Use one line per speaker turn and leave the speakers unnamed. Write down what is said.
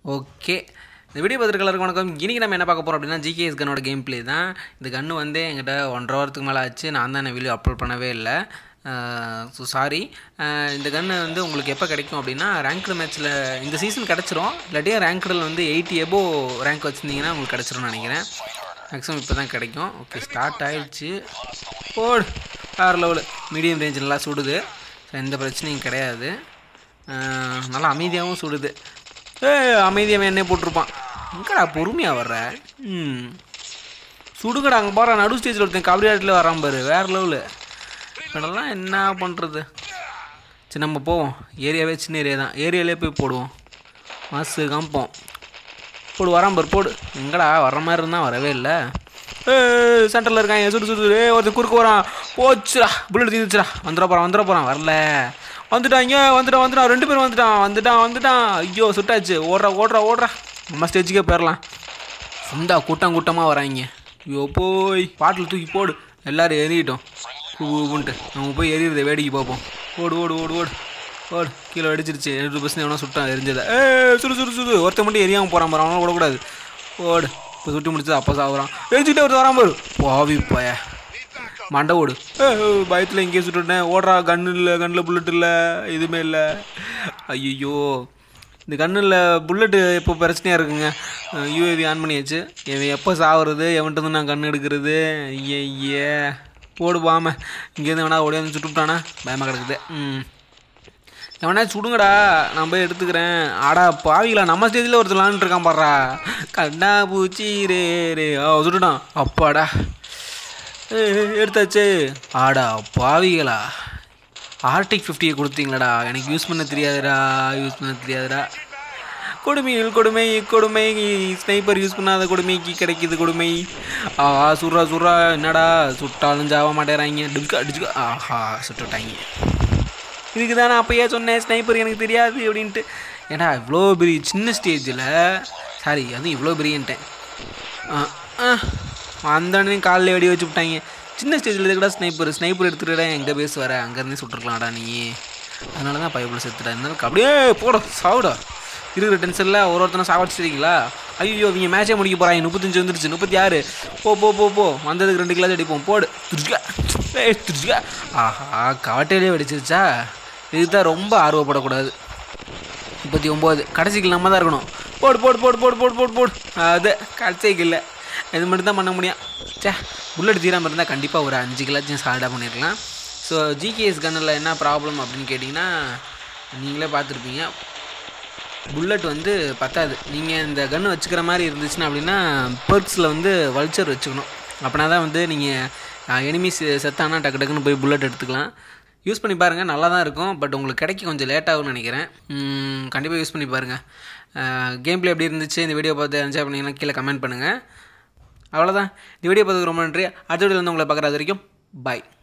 Okay இந்த video பார்த்துருக்கலருக்கு வணக்கம் இன்றைக்கி நம்ம என்ன பார்க்க போகிறோம் அப்படின்னா ஜிகேஎஸ் கன்னோட கேம் ப்ளே தான் இந்த கன்று வந்து என்கிட்ட ஒன்றரை வாரத்துக்கு மேலே ஆச்சு நான் தான் வீடியோ அப்லோட் பண்ணவே இல்லை ஸோ சாரி இந்த கன்று வந்து உங்களுக்கு எப்போ கிடைக்கும் அப்படின்னா ரேங்க்டு மேட்ச்சில் இந்த சீசன் கிடச்சிரும் இல்லாட்டியே ரேங்க்டில் வந்து எயிட்டி எபோ ரேங்க் வச்சுருந்தீங்கன்னா உங்களுக்கு கிடச்சிரும்னு நினைக்கிறேன் மேக்ஸிமம் இப்போ தான் கிடைக்கும் ஓகே ஸ்டார்ட் ஆயிடுச்சு போடு வேறு லெவலு மீடியம் ரேஞ்ச் நல்லா சுடுது ஸோ எந்த பிரச்சனையும் கிடையாது அஹ் நல்லா அமைதியாகவும் சுடுது ஏ அமைதியாக என்ன போட்டிருப்பான் எங்கடா பொறுமையாக வர்ற ம் சுடுங்கடா அங்கே போகிற நடு ஸ்டேஜில் ஒருத்தன் கபடி ஆட்டில் வரான் பாரு வேறு லெவலு இதெல்லாம் என்ன பண்ணுறது சரி நம்ம போவோம் ஏரியாவே சின்ன ஏரியா தான் ஏரியாலே போய் போடுவோம் மாசு காமிப்போம் போடு வரான் பாரு போடு எங்கடா வர்ற மாதிரி இருந்தால் வரவே இல்லை ஏ சென்டரில் இருக்கான் சுடு சுடு சுடு. ஏய் ஒருத்தன் குறுக்க வரான் போச்சுடா புல்லட் தீந்துச்சுடா வந்துட போகிறான் வந்துட போகிறான் வரல வந்துட்டாங்க வந்துட்டான் வந்துட்டான் ரெண்டு பேரும் வந்துட்டான் வந்துட்டான் வந்துட்டான் ஐயோ சுட்டாச்சு ஓடுறா ஓடுறா ஓடுறா நம்ம ஸ்டேஜுக்கே போயிடலாம் சுந்தா கூட்டம் கூட்டமாக வராங்க ஐயோ போய் பாட்டில் தூக்கி போடு எல்லாரும் எறியிட்டோம் பூன்ட்டு நம்ம போய் எறிகிறத வேடிக்கை பார்ப்போம் ஓடு ஓடு ஓடு ஓடு ஓடு கீழே அடிச்சிருச்சு ரெண்டு பர்சன்ட் எவனா சுட்டான் எரிஞ்சதை ஏ சுடு சுடு சுடு ஒருத்த மட்டும் எரியாமல் போகிறான் பாரு அவனை விடக்கூடாது ஓடு இப்போ சுட்டு முடிச்சது அப்போ சாகுறான் எரிஞ்சுக்கிட்டே ஒருத்தர் வரான் பாரு பாவி போய மண்டை ஓடு ஏ, பயத்தில் எங்கேயே சுட்டுட்டேன் ஓடுறா கன்று இல்லை கண்ணில் புல்லட் இல்லை எதுவுமே இல்லை ஐயோ இந்த கண்ணில் புல்லட்டு இப்போ பிரச்சனையாக இருக்குங்க யூஏவி ஆன் பண்ணியாச்சு இவன் எப்போ சாவுறது எவன்ட்டு வந்து நான் கண் எடுக்கிறது ஐயே போடு பாம இங்கேருந்து வேணா ஓடியாந்து சுட்டுவிட்டானா பயமாக கிடக்குது ம் எவனா சுடுங்கடா நான் போய் எடுத்துக்கிறேன் ஆடா பாவிகளா நம்ம ஸ்டேஜில் ஒருத்தர் விளாண்டுட்டு இருக்கான் பாடுறா கண்ணா பூச்சி ரே ரே ஆ சுட்டுட்டான் அப்பாடா ஏய், ஏய், எடுத்தாச்சு ஆடா பாவிகளா ஆர்டிக் ஃபிஃப்டியை கொடுத்தீங்களாடா எனக்கு யூஸ் பண்ண தெரியாதுடா யூஸ் பண்ண தெரியாதுடா கொடுமையில் கொடுமை கொடுமை ஸ்னைப்பர் யூஸ் பண்ணாத கொடுமைக்கு கிடைக்குது கொடுமை ஆஹா சுட்றா சுட்றா என்னடா சுட்டாலும் ஜாவ மாட்டேறாங்க டிச்சுக்கா டிச்சுக்கா ஆஹா சுட்டுட்டாங்க இதுக்கு தான் நான் அப்பயே சொன்னேன் ஸ்னைப்பர் எனக்கு தெரியாது அப்படின்ட்டு ஏடா இவ்வளோ பெரிய சின்ன ஸ்டேஜில் சாரி அதுவும் இவ்வளோ பெரியன்ட்டேன் அந்த காலில் வெடி வச்சு விட்டாங்க சின்ன ஸ்டேஜில் இதுக்கடா ஸ்னைப்பர் ஸ்னைப்பர் எடுத்துகிட்டா எங்கே பேச வர அங்கேருந்தே சுட்டுருக்கலாம்டா நீ அதனால தான் பைப்பில் செத்துட்டா இருந்தாலும் அப்படியே போட சாவுடா இருக்கிற டென்ஷனில் ஒரு ஒருத்தனை சாவடிச்சிருக்கீங்களா ஐயோ இவங்க மேட்சே முடிக்க போகிறாங்க முப்பத்தஞ்சு வந்துருச்சு முப்பத்தி ஆறு போ போ போ போ வந்ததுக்கு ரெண்டு கிளாஸ் அடிப்போம் போடு திருச்சிக்கா ஏய் திருச்சிக்கா ஆஹா காட்டையிலே வெடிச்சிருச்சா இதுக்கு தான் ரொம்ப ஆர்வப்படக்கூடாது முப்பத்தி ஒம்பது கடைசிக்கு நம்ம தான் இருக்கணும் போடு போடு போடு போடு போடு போடு போடு அது கடைசிக்கு இல்லை இது மட்டும் தான் பண்ண முடியும் சே புல்லட் தீராமல் இருந்தால் கண்டிப்பாக ஒரு அஞ்சு கிலாச்சும் சால்டாக பண்ணியிருக்கலாம் ஸோ ஜிகேஎஸ் கன்னில் என்ன ப்ராப்ளம் அப்படின்னு கேட்டிங்கன்னா நீங்களே பார்த்துருப்பீங்க புல்லட் வந்து பத்தாது நீங்கள் இந்த கன்று வச்சுக்கிற மாதிரி இருந்துச்சுன்னா அப்படின்னா பெர்க்ஸில் வந்து வல்ச்சர் வச்சுக்கணும் அப்படின்னா தான் வந்து நீங்கள் எனிமி செத்தானா டக்கு டக்குன்னு போய் புல்லட் எடுத்துக்கலாம் யூஸ் பண்ணி பாருங்கள் நல்லா தான் இருக்கும் பட் உங்களுக்கு கிடைக்க கொஞ்சம் லேட் ஆகும்னு நினைக்கிறேன் கண்டிப்பாக யூஸ் பண்ணி பாருங்கள் கேம் ப்ளே எப்படி இருந்துச்சு இந்த வீடியோ பார்த்து என்ஜாய் பண்ணீங்கன்னா கீழே கமெண்ட் பண்ணுங்கள் அவ்வளோதான் இந்த வீடியோ பார்த்துக்கு ரொம்ப நன்றி அடுத்த வீடியோவில் வந்து உங்களை பார்க்குறது வரைக்கும் பாய்